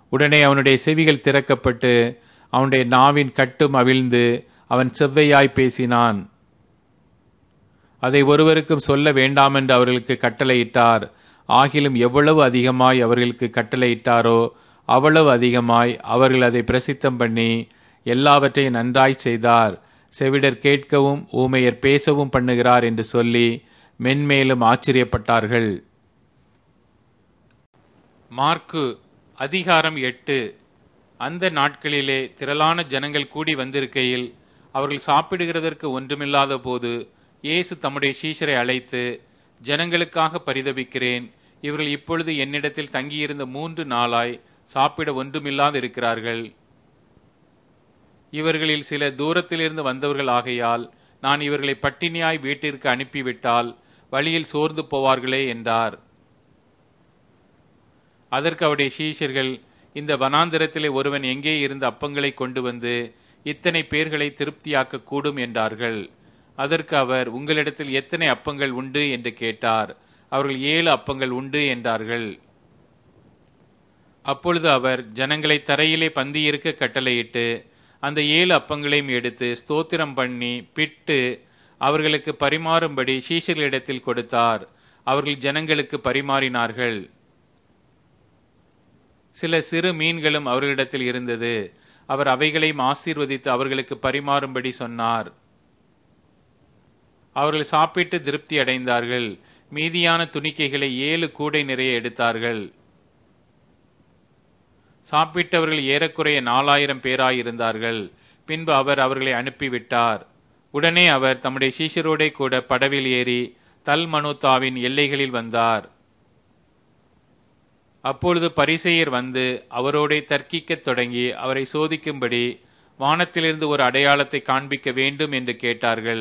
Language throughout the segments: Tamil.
உடனே அவனுடைய செவிகள் திறக்கப்பட்டு அவனுடைய நாவின் கட்டும் அவிழ்ந்து அவன் செவ்வையாய் பேசினான் அதை ஒருவருக்கும் சொல்ல வேண்டாமென்று அவர்களுக்கு கட்டளையிட்டார் ஆகிலும் எவ்வளவு அதிகமாய் அவர்களுக்கு கட்டளையிட்டாரோ அவ்வளவு அதிகமாய் அவர்கள் அதை பிரசித்தம் பண்ணி எல்லாவற்றையும் நன்றாய் செய்தார் செவிடர் கேட்கவும் ஊமையர் பேசவும் பண்ணுகிறார் என்று சொல்லி மென்மேலும் ஆச்சரியப்பட்டார்கள் மார்க்கு அதிகாரம் எட்டு அந்த நாட்களிலே திரளான ஜனங்கள் கூடி வந்திருக்கையில் அவர்கள் சாப்பிடுகிறதற்கு ஒன்றுமில்லாத போது இயேசு தம்முடைய சீஷரை அழைத்து ஜனங்களுக்காக பரிதபிக்கிறேன் இவர்கள் இப்பொழுது என்னிடத்தில் தங்கியிருந்த மூன்று நாளாய் சாப்பிட ஒன்றுமில்லாது இருக்கிறார்கள் இவர்களில் சில தூரத்திலிருந்து வந்தவர்கள் ஆகையால் நான் இவர்களை பட்டினியாய் வீட்டிற்கு அனுப்பிவிட்டால் வழியில் சோர்ந்து போவார்களே என்றார் அதற்கு அவருடைய சீஷர்கள் இந்த வனாந்திரத்திலே ஒருவன் எங்கே இருந்த அப்பங்களை கொண்டு வந்து இத்தனை பேர்களை திருப்தியாக்க கூடும் என்றார்கள் அதற்கு அவர் உங்களிடத்தில் எத்தனை அப்பங்கள் உண்டு என்று கேட்டார் அவர்கள் ஏழு அப்பங்கள் உண்டு என்றார்கள் அப்பொழுது அவர் ஜனங்களை தரையிலே பந்தியிருக்க கட்டளையிட்டு அந்த ஏழு அப்பங்களையும் எடுத்து ஸ்தோத்திரம் பண்ணி பிட்டு அவர்களுக்கு பரிமாறும்படி சீஷர்களிடத்தில் கொடுத்தார் அவர்கள் ஜனங்களுக்கு பரிமாறினார்கள் சில சிறு மீன்களும் அவர்களிடத்தில் இருந்தது அவர் அவைகளையும் ஆசீர்வதித்து அவர்களுக்கு பரிமாறும்படி சொன்னார் அவர்கள் சாப்பிட்டு திருப்தி அடைந்தார்கள் மீதியான துணிக்கைகளை ஏழு கூடை நிறைய எடுத்தார்கள் சாப்பிட்டவர்கள் ஏறக்குறைய நாலாயிரம் பேராயிருந்தார்கள் பின்பு அவர் அவர்களை அனுப்பிவிட்டார் உடனே அவர் தம்முடைய சீஷரோடே கூட படவில் ஏறி தல்மனோத்தாவின் எல்லைகளில் வந்தார் அப்பொழுது பரிசெயர் வந்து அவரோடே தர்க்கிக்கத் தொடங்கி அவரை சோதிக்கும்படி வானத்திலிருந்து ஒரு அடையாளத்தை காண்பிக்க வேண்டும் என்று கேட்டார்கள்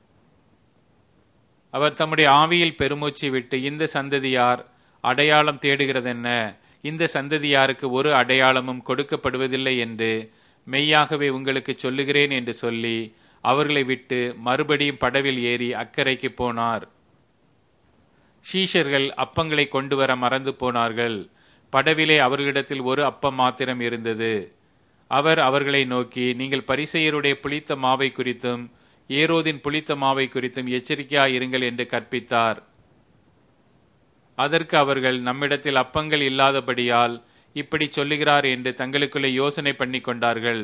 அவர் தம்முடைய ஆவியில் பெருமூச்சு விட்டு இந்த சந்ததியார் அடையாளம் தேடுகிறதென்ன இந்த சந்ததியாருக்கு ஒரு அடையாளமும் கொடுக்கப்படுவதில்லை என்று மெய்யாகவே உங்களுக்கு சொல்லுகிறேன் என்று சொல்லி அவர்களை விட்டு மறுபடியும் படவில் ஏறி அக்கறைக்கு போனார் ஷீஷர்கள் அப்பங்களை கொண்டு வர மறந்து போனார்கள் படவிலே அவர்களிடத்தில் ஒரு அப்பம் மாத்திரம் இருந்தது அவர் அவர்களை நோக்கி நீங்கள் பரிசெயருடைய புளித்த மாவை குறித்தும் ஏரோதின் புளித்த மாவை குறித்தும் எச்சரிக்கையாயிருங்கள் என்று கற்பித்தார் அதற்கு அவர்கள் நம்மிடத்தில் அப்பங்கள் இல்லாதபடியால் இப்படி சொல்லுகிறார் என்று தங்களுக்குள்ளே யோசனை பண்ணி கொண்டார்கள்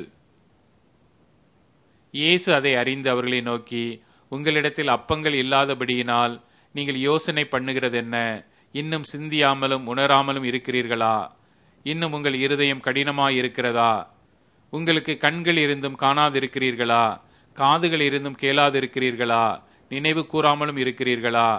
இயேசு அதை அறிந்து அவர்களை நோக்கி உங்களிடத்தில் அப்பங்கள் இல்லாதபடியினால் நீங்கள் யோசனை பண்ணுகிறதென்ன இன்னும் சிந்தியாமலும் உணராமலும் இருக்கிறீர்களா இன்னும் உங்கள் இருதயம் கடினமாய் இருக்கிறதா உங்களுக்கு கண்கள் இருந்தும் காணாதிருக்கிறீர்களா காதுகள் இருந்தும் கேளாதிருக்கிறீர்களா நினைவு கூறாமலும் இருக்கிறீர்களா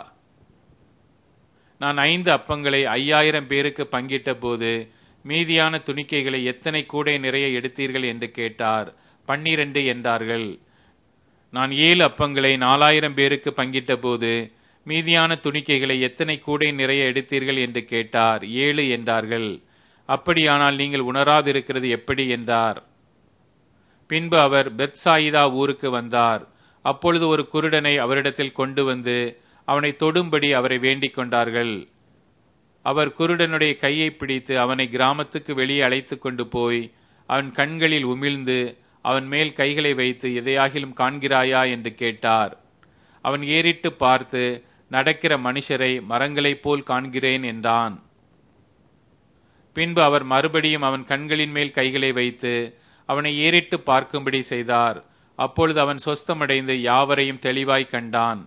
நான் ஐந்து அப்பங்களை ஐயாயிரம் பேருக்கு பங்கிட்ட போது மீதியான துணிக்கைகளை எத்தனை கூடை நிறைய எடுத்தீர்கள் என்று கேட்டார் பன்னிரண்டு என்றார்கள் நான் ஏழு அப்பங்களை நாலாயிரம் பேருக்கு பங்கிட்ட போது மீதியான துணிக்கைகளை எத்தனை கூடை நிறைய எடுத்தீர்கள் என்று கேட்டார் ஏழு என்றார்கள் அப்படியானால் நீங்கள் உணராதிருக்கிறது எப்படி என்றார் பின்பு அவர் பெத்சாயிதா ஊருக்கு வந்தார் அப்பொழுது ஒரு குருடனை அவரிடத்தில் கொண்டு வந்து அவனை தொடும்படி அவரை வேண்டிக் கொண்டார்கள் அவர் குருடனுடைய கையை பிடித்து அவனை கிராமத்துக்கு வெளியே அழைத்து கொண்டு போய் அவன் கண்களில் உமிழ்ந்து அவன் மேல் கைகளை வைத்து எதையாகிலும் காண்கிறாயா என்று கேட்டார் அவன் ஏறிட்டு பார்த்து நடக்கிற மனுஷரை மரங்களைப் போல் காண்கிறேன் என்றான் பின்பு அவர் மறுபடியும் அவன் கண்களின் மேல் கைகளை வைத்து அவனை ஏறிட்டு பார்க்கும்படி செய்தார் அப்பொழுது அவன் சொஸ்தமடைந்து யாவரையும் தெளிவாய் கண்டான்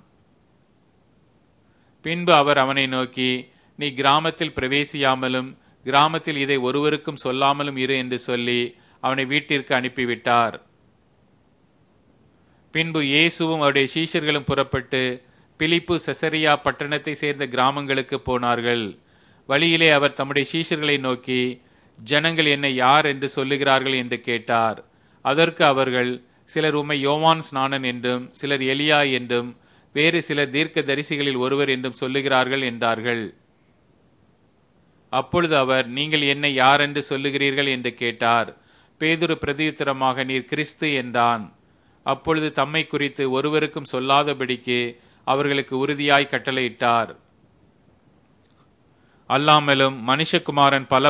பின்பு அவர் அவனை நோக்கி நீ கிராமத்தில் பிரவேசியாமலும் கிராமத்தில் இதை ஒருவருக்கும் சொல்லாமலும் இரு என்று சொல்லி அவனை வீட்டிற்கு அனுப்பிவிட்டார் பின்பு இயேசுவும் அவருடைய சீஷர்களும் புறப்பட்டு பிலிப்பு செசரியா பட்டணத்தை சேர்ந்த கிராமங்களுக்கு போனார்கள் வழியிலே அவர் தம்முடைய சீஷர்களை நோக்கி ஜனங்கள் என்னை யார் என்று சொல்லுகிறார்கள் என்று கேட்டார் அதற்கு அவர்கள் சிலர் உம்மை யோவான் ஸ்நானன் என்றும் சிலர் எலியா என்றும் வேறு சிலர் தீர்க்க தரிசிகளில் ஒருவர் என்றும் சொல்லுகிறார்கள் என்றார்கள் அப்பொழுது அவர் நீங்கள் என்னை யார் என்று சொல்லுகிறீர்கள் என்று கேட்டார் பேதுரு பிரதியுத்தரமாக நீர் கிறிஸ்து என்றான் அப்பொழுது தம்மை குறித்து ஒருவருக்கும் சொல்லாதபடிக்கு அவர்களுக்கு உறுதியாய் கட்டளையிட்டார் அல்லாமலும் மனுஷகுமாரன் பல